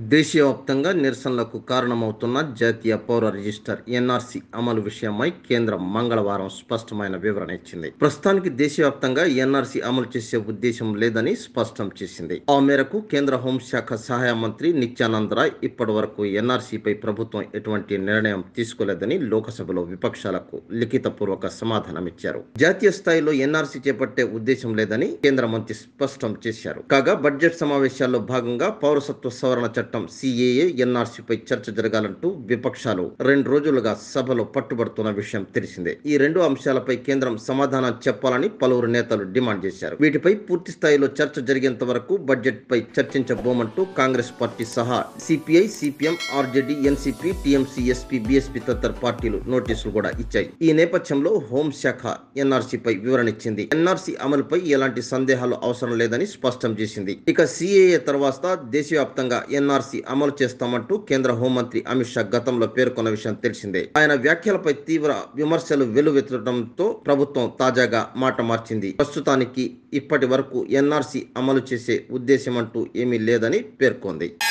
దేశవ్యాప్తంగా నిరసనలకు కారణమవుతున్న జాతీయ పౌర రిజిస్టర్ ఎన్ఆర్సి అమలు విషయమై కేంద్రం మంగళవారం స్పష్టమైన వివరణ ఇచ్చింది ప్రస్తుతానికి దేశవ్యాప్తంగా ఎన్ఆర్సి అమలు చేసే ఉద్దేశం లేదని స్పష్టం చేసింది ఆ మేరకు కేంద్ర హోంశాఖ సహాయ మంత్రి నిత్యానంద్ రాయ్ ఇప్పటి వరకు ఎన్ఆర్సీపై ప్రభుత్వం ఎటువంటి నిర్ణయం తీసుకోలేదని లోకసభలో విపక్షాలకు లిఖితపూర్వక సమాధానమిచ్చారు జాతీయ స్థాయిలో ఎన్ఆర్సీ చేపట్టే ఉద్దేశం లేదని కేంద్ర మంత్రి స్పష్టం చేశారు కాగా బడ్జెట్ సమావేశాల్లో భాగంగా పౌరసత్వ సవరణ చట్టం సిఏఏ ఎన్ఆర్సీపై చర్చ జరగాలంటూ విపక్షాలు రెండు రోజులుగా సభలో పట్టుబడుతున్న విషయం తెలిసిందే ఈ రెండు అంశాలపై కేంద్రం సమాధానం చెప్పాలని పలువురు నేతలు డిమాండ్ చేశారు వీటిపై పూర్తి స్థాయిలో చర్చ జరిగేంత వరకు బడ్జెట్ పై చర్చించబోమంటూ కాంగ్రెస్ పార్టీ సహా CPI CPM RJD NCP TMC SP BSP తదితర పార్టీలు నోటీసులు కూడా ఇచ్చాయి ఈ నేపథ్యంలో హోంశాఖ ఎన్ఆర్సీపై వివరణ ఇచ్చింది ఎన్ఆర్సీ అమలుపై ఎలాంటి సందేహాలు అవసరం లేదని స్పష్టం చేసింది ఇక సిఏఏ తర్వాత దేశవ్యాప్తంగా ఎన్ఆర్సీ అమలు చేస్తామంటూ కేంద్ర హోంమంత్రి అమిత్ షా గతంలో పేర్కొన్న విషయం తెలిసిందే ఆయన వ్యాఖ్యలపై తీవ్ర విమర్శలు వెల్లువెత్తడంతో ప్రభుత్వం తాజాగా మాట మార్చింది ప్రస్తుతానికి ఇప్పటి వరకు ఎన్ఆర్సీ అమలు చేసే ఉద్దేశం అంటూ ఏమీ లేదని పేర్కొంది